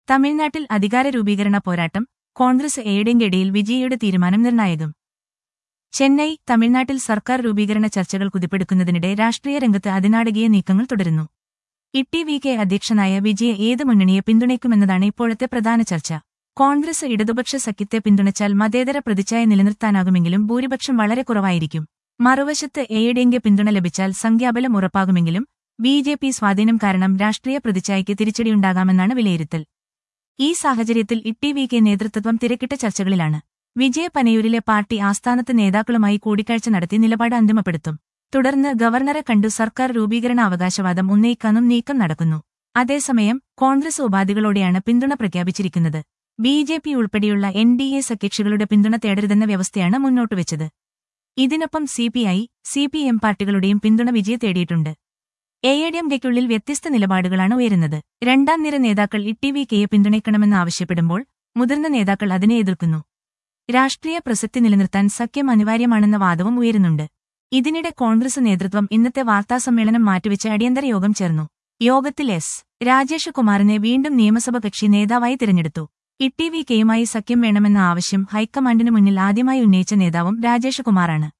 തമിഴ്നാട്ടിൽ അധികാര രൂപീകരണ പോരാട്ടം കോൺഗ്രസ് എയുടെയിടയിൽ വിജയയുടെ തീരുമാനം നിർണായകം ചെന്നൈ തമിഴ്നാട്ടിൽ സർക്കാർ രൂപീകരണ ചർച്ചകൾ കുതിപ്പെടുക്കുന്നതിനിടെ രാഷ്ട്രീയ രംഗത്ത് അതിനാടകീയ നീക്കങ്ങൾ തുടരുന്നു ഇട്ടി വി കെ അധ്യക്ഷനായ വിജയ ഏത് മുന്നണിയെ പിന്തുണയ്ക്കുമെന്നതാണ് ഇപ്പോഴത്തെ പ്രധാന ചർച്ച കോൺഗ്രസ് ഇടതുപക്ഷ സഖ്യത്തെ പിന്തുണച്ചാൽ മതേതര പ്രതിച്ഛായ നിലനിർത്താനാകുമെങ്കിലും ഭൂരിപക്ഷം വളരെ കുറവായിരിക്കും മറുവശത്ത് എയുടെയെങ്കിൽ പിന്തുണ ലഭിച്ചാൽ സംഖ്യാബലം ഉറപ്പാകുമെങ്കിലും ബി ജെ പി സ്വാധീനം കാരണം രാഷ്ട്രീയ പ്രതിച്ഛായയ്ക്ക് തിരിച്ചടിയുണ്ടാകാമെന്നാണ് വിലയിരുത്തൽ ഈ സാഹചര്യത്തിൽ ഇട്ടി വി കെ നേതൃത്വം തിരക്കിട്ട ചർച്ചകളിലാണ് വിജയ പനയൂരിലെ പാർട്ടി ആസ്ഥാനത്ത് നേതാക്കളുമായി കൂടിക്കാഴ്ച നടത്തി നിലപാട് അന്തിമപ്പെടുത്തും തുടർന്ന് ഗവർണറെ കണ്ടു സർക്കാർ രൂപീകരണ അവകാശവാദം ഉന്നയിക്കാനും നീക്കം നടക്കുന്നു അതേസമയം കോൺഗ്രസ് ഉപാധികളോടെയാണ് പിന്തുണ പ്രഖ്യാപിച്ചിരിക്കുന്നത് ബി ജെ പി ഉൾപ്പെടെയുള്ള എൻ ഡി എ സഖ്യകക്ഷികളുടെ പിന്തുണ തേടരുതെന്ന വ്യവസ്ഥയാണ് മുന്നോട്ടുവച്ചത് ഇതിനൊപ്പം C P I C P M പാർട്ടികളുടെയും പിന്തുണ വിജയ തേടിയിട്ടുണ്ട് എ ഐ ഡി എം കെയ്ക്കുള്ളിൽ വ്യത്യസ്ത നിലപാടുകളാണ് ഉയരുന്നത് രണ്ടാം നിര നേതാക്കൾ ഇട്ടി വി കെയെ പിന്തുണയ്ക്കണമെന്ന് ആവശ്യപ്പെടുമ്പോൾ മുതിർന്ന നേതാക്കൾ അതിനെ എതിർക്കുന്നു രാഷ്ട്രീയ പ്രസക്തി നിലനിർത്താൻ സഖ്യം അനിവാര്യമാണെന്ന വാദവും ഉയരുന്നുണ്ട് ഇതിനിടെ കോൺഗ്രസ് നേതൃത്വം ഇന്നത്തെ വാർത്താസമ്മേളനം മാറ്റിവെച്ച് അടിയന്തര യോഗം ചേർന്നു യോഗത്തിൽ എസ് രാജേഷ് കുമാറിനെ വീണ്ടും നിയമസഭ കക്ഷി നേതാവായി തിരഞ്ഞെടുത്തു ഇട്ടി വി കെയുമായി സഖ്യം വേണമെന്ന ആവശ്യം ഹൈക്കമാൻഡിനു മുന്നിൽ ആദ്യമായി ഉന്നയിച്ച നേതാവും രാജേഷ് കുമാറാണ്